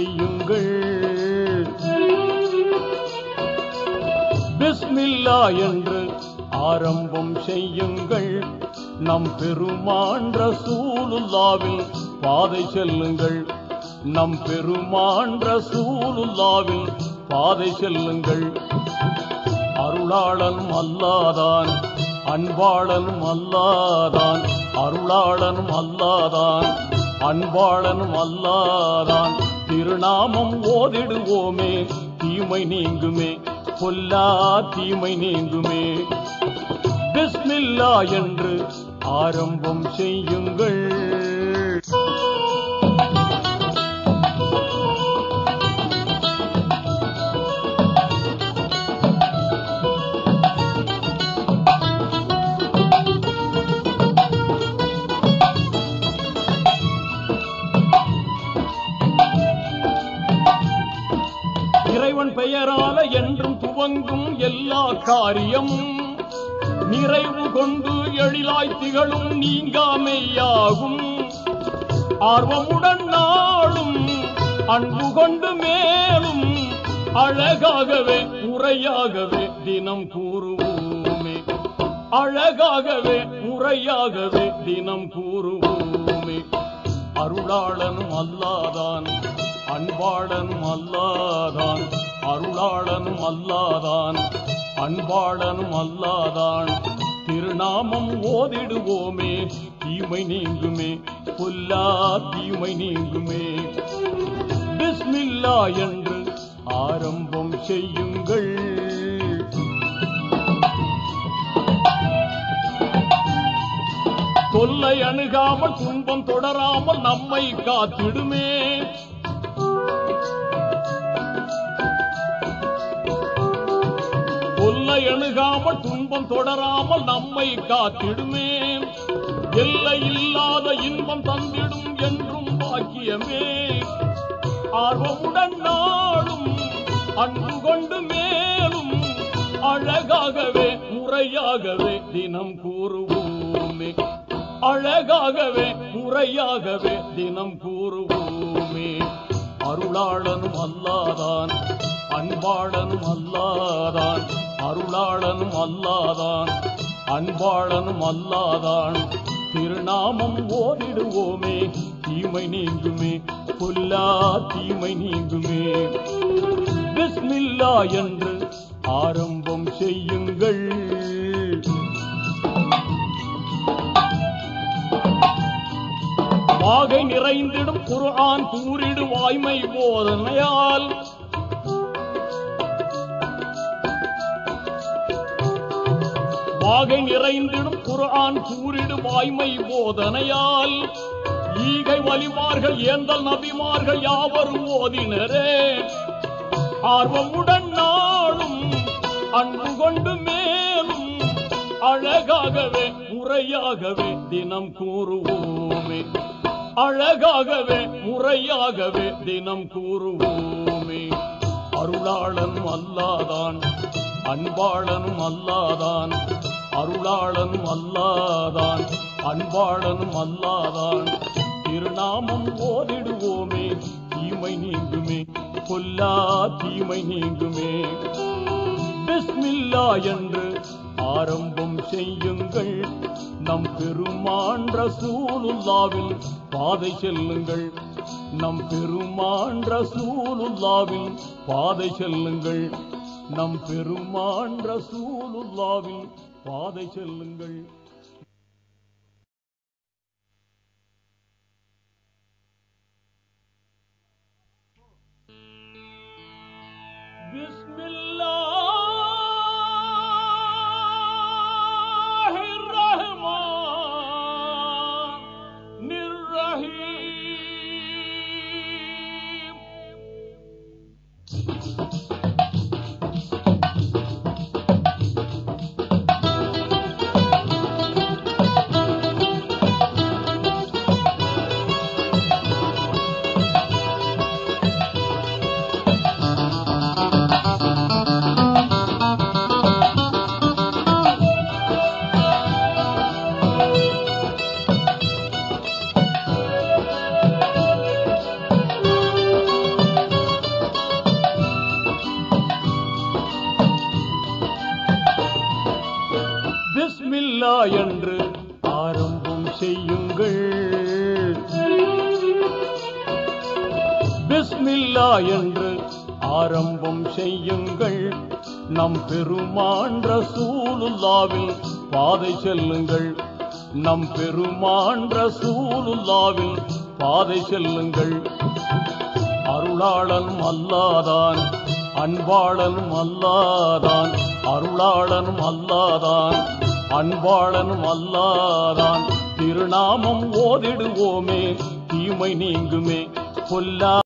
செய்யுங்கள் பிஸ்மில்லா என்று ஆரம்பம் செய்யுங்கள் நம் பெருமான் ரசூலுல்லாவில் பாதை செல்லுங்கள் நம் பெருமான் ரசூலுல்லாவில் பாதை செல்லுங்கள் அருளாளன் அல்லாதான் அன்பாளன் அல்லாதான் அருளாளன் அல்லாதான் அன்பாளன் அல்லாதான் திருநாமம் ஓதிடுவோமே தீமை நீங்குமே பொல்லா தீமை நீங்குமே பிஸ்மில்லா என்று ஆரம்பம் செய்யுங்கள் இறைவன் பெயரால என்றும் துவங்கும் எல்லா காரியமும் நிறைவு கொண்டு எழிலாய் திகழும் நீங்காமையாகும் ஆர்வமுடன் நாளும் அன்பு கொண்டு மேலும் அழகாகவே முறையாகவே தினம் கூறுவோமே அழகாகவே முறையாகவே தினம் கூறுவோமே அருளாளனும் அல்லாதான் அன்பாளனும் அல்லாதான் அருளாளனும் அல்லாதான் அன்பாளனும் அல்லாதான் திருநாமம் ஓதிடுவோமே தீமை நீங்குமே புல்லா தீமை நீங்குமே பிஸ்மில்லா என்று ஆரம்பம் செய்யுங்கள் தொல்லை அணுகாமல் துன்பம் தொடராமல் நம்மை காத்திடுமே தொல்லை அணுகாமல் துன்பம் தொடராமல் நம்மை காத்திடுமே எல்லை இல்லாத இன்பம் தந்திடும் என்றும் பாக்கியமே ஆர்வமுடன் நாளும் அன்பு கொண்டு மேலும் அழகாகவே முறையாகவே தினம் கூறுவோமே அழகாகவே முறையாகவே தினம் கூறுவோமே அருளாளனும் அல்லாதான் அன்பாளனும் அல்லாதான் அருளாளனும் அல்லாதான் அன்பாளனும் அல்லாதான் திருநாமம் ஓதிடுவோமே தீமை நீங்குமே பொல்லா தீமை நீங்குமே பிஸ்மில்லா என்று ஆரம்பம் செய்யுங்கள் வாகை நிறைந்திடும் குர்ஆன் கூறிடு வாய்மை போதனையால் வாகை நிறைந்திடும் குர்ஆன் கூறிடு வாய்மை போதனையால் ஈகை வலிமார்கள் ஏந்தல் நபிமார்கள் யாவரும் ஓதினரே ஆர்வமுடன் நாளும் அன்பு கொண்டு மேலும் அழகாகவே முறையாகவே தினம் கூறுவோமே அழகாகவே முறையாகவே தினம் கூறுவோமே அருளாளன் அல்லாதான் அன்பாளனும் அல்லாதான் அருளாளனும் அல்லாதான் அன்பாளனும் அல்லாதான் திருநாமம் ஓதிடுவோமே தீமை நீங்குமே கொல்லா தீமை நீங்குமே பிஸ்மில்லா என்று ஆரம்பம் செய்யுங்கள் நம் பெருமான் ரசூலுல்லாவில் பாதை செல்லுங்கள் நம் பெருமான் ரசூலுல்லாவில் பாதை செல்லுங்கள் நம் பெருமான் ரசூலுல்லாவில் பாதை செல்லுங்கள் بسم الله الرحمن الرحيم செய்யுங்கள் பிஸ்மில்லா என்று ஆரம்பம் செய்யுங்கள் நம் பெருமான் ரசூலுல்லாவில் பாதை செல்லுங்கள் நம் பெருமான் ரசூலுல்லாவில் பாதை செல்லுங்கள் அருளாளன் அல்லாதான் அன்பாளன் அல்லாதான் அருளாளன் அல்லாதான் அன்பாளன் அல்லாதான் திருநாமம் ஓதிடுவோமே தீமை நீங்குமே பொல்லா